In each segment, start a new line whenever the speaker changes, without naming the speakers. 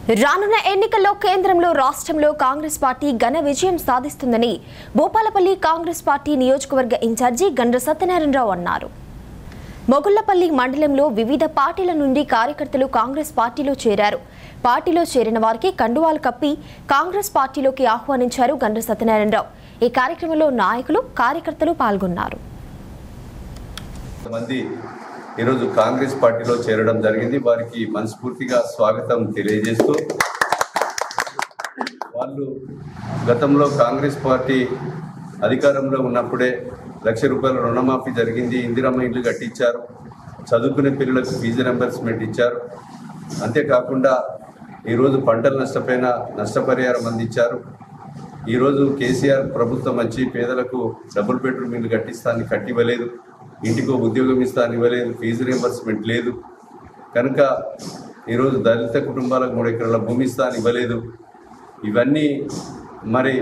రానున్న ఎన్నికల్లో కేంద్రంలో రాష్ట్రంలో కాంగ్రెస్ పార్టీ ఘన విజయం సాధిస్తుందని భూపాలపల్లి కాంగ్రెస్ పార్టీ నియోజకవర్గ ఇన్ఛార్జి గండ్ర సత్యనారాయణరావు అన్నారు మొగుళ్లపల్లి మండలంలో వివిధ పార్టీల నుండి కార్యకర్తలు కాంగ్రెస్ పార్టీలో చేరారు పార్టీలో చేరిన వారికి కండువాలు కప్పి కాంగ్రెస్ పార్టీలోకి ఆహ్వానించారు గండ్ర సత్యనారాయణరావు ఈ కార్యక్రమంలో నాయకులు కార్యకర్తలు పాల్గొన్నారు
మంది ఈరోజు కాంగ్రెస్ పార్టీలో చేరడం జరిగింది వారికి మనస్ఫూర్తిగా స్వాగతం తెలియజేస్తూ వాళ్ళు గతంలో కాంగ్రెస్ పార్టీ అధికారంలో ఉన్నప్పుడే లక్ష రూపాయల రుణమాఫీ జరిగింది ఇందిరమ్మ ఇల్లు కట్టించారు చదువుకునే పిల్లలకు ఫీజు రింబర్స్మెంట్ ఇచ్చారు అంతేకాకుండా ఈరోజు పంటలు నష్టపోయిన నష్టపరిహారం అందించారు ఈరోజు కేసీఆర్ ప్రభుత్వం వచ్చి పేదలకు డబుల్ బెడ్రూమ్ ఇల్లు కట్టిస్తాన్ని కట్టివ్వలేదు ఇంటికి ఒక ఉద్యోగం ఇస్తాను ఇవ్వలేదు ఫీజు రియంబర్స్మెంట్ లేదు కనుక ఈరోజు దళిత కుటుంబాలకు మూడు ఎకరాల భూమి ఇస్తాను ఇవ్వలేదు ఇవన్నీ మరి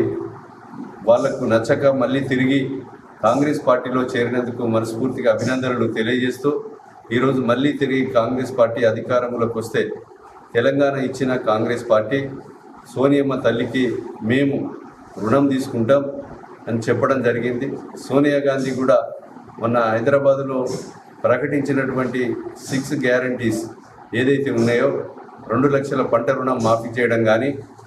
వాళ్లకు నచ్చక మళ్ళీ తిరిగి కాంగ్రెస్ పార్టీలో చేరినందుకు మనస్ఫూర్తిగా అభినందనలు తెలియజేస్తూ ఈరోజు మళ్ళీ తిరిగి కాంగ్రెస్ పార్టీ అధికారంలోకి వస్తే తెలంగాణ ఇచ్చిన కాంగ్రెస్ పార్టీ సోనియమ్మ తల్లికి మేము రుణం తీసుకుంటాం అని చెప్పడం జరిగింది సోనియా గాంధీ కూడా మొన్న హైదరాబాదులో ప్రకటించినటువంటి సిక్స్ గ్యారంటీస్ ఏదైతే ఉన్నాయో రెండు లక్షల పంట రుణం మాఫీ చేయడం కానీ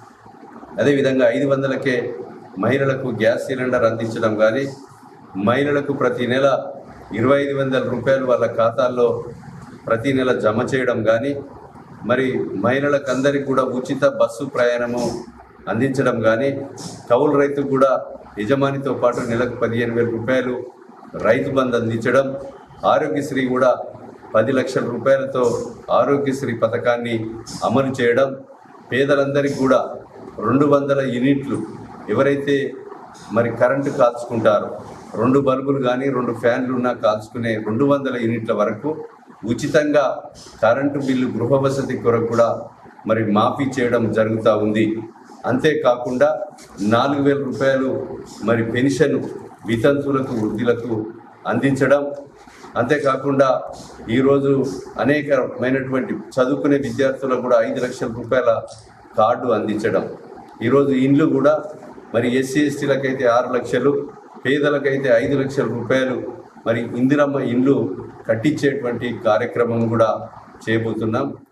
అదేవిధంగా ఐదు వందలకే మహిళలకు గ్యాస్ సిలిండర్ అందించడం కానీ మహిళలకు ప్రతి నెల ఇరవై ఐదు వందల రూపాయలు వాళ్ళ ఖాతాల్లో ప్రతి నెల జమ చేయడం కానీ మరి మహిళలకు అందరికీ కూడా ఉచిత బస్సు ప్రయాణము అందించడం కానీ కౌలు రైతుకు కూడా యజమానితో పాటు నెలకు పదిహేను వేల రూపాయలు రైతు బంధు అందించడం ఆరోగ్యశ్రీ కూడా పది లక్షల రూపాయలతో ఆరోగ్యశ్రీ పథకాన్ని అమలు చేయడం పేదలందరికీ కూడా రెండు వందల యూనిట్లు ఎవరైతే మరి కరెంటు కాల్చుకుంటారో రెండు బల్బులు కానీ రెండు ఫ్యాన్లు ఉన్నా కాల్చుకునే రెండు వందల యూనిట్ల వరకు ఉచితంగా కరెంటు బిల్లు గృహ వసతి కొరకు కూడా మరి మాఫీ చేయడం జరుగుతూ ఉంది అంతేకాకుండా నాలుగు వేల రూపాయలు మరి పెన్షన్ వితంతువులకు వృద్ధులకు అందించడం అంతేకాకుండా ఈరోజు అనేకమైనటువంటి చదువుకునే విద్యార్థులకు కూడా ఐదు లక్షల రూపాయల కార్డు అందించడం ఈరోజు ఇండ్లు కూడా మరి ఎస్సీ ఎస్టీలకైతే ఆరు లక్షలు పేదలకైతే ఐదు లక్షల రూపాయలు మరి ఇందిరమ్మ ఇండ్లు కట్టించేటువంటి కార్యక్రమం కూడా చేయబోతున్నాం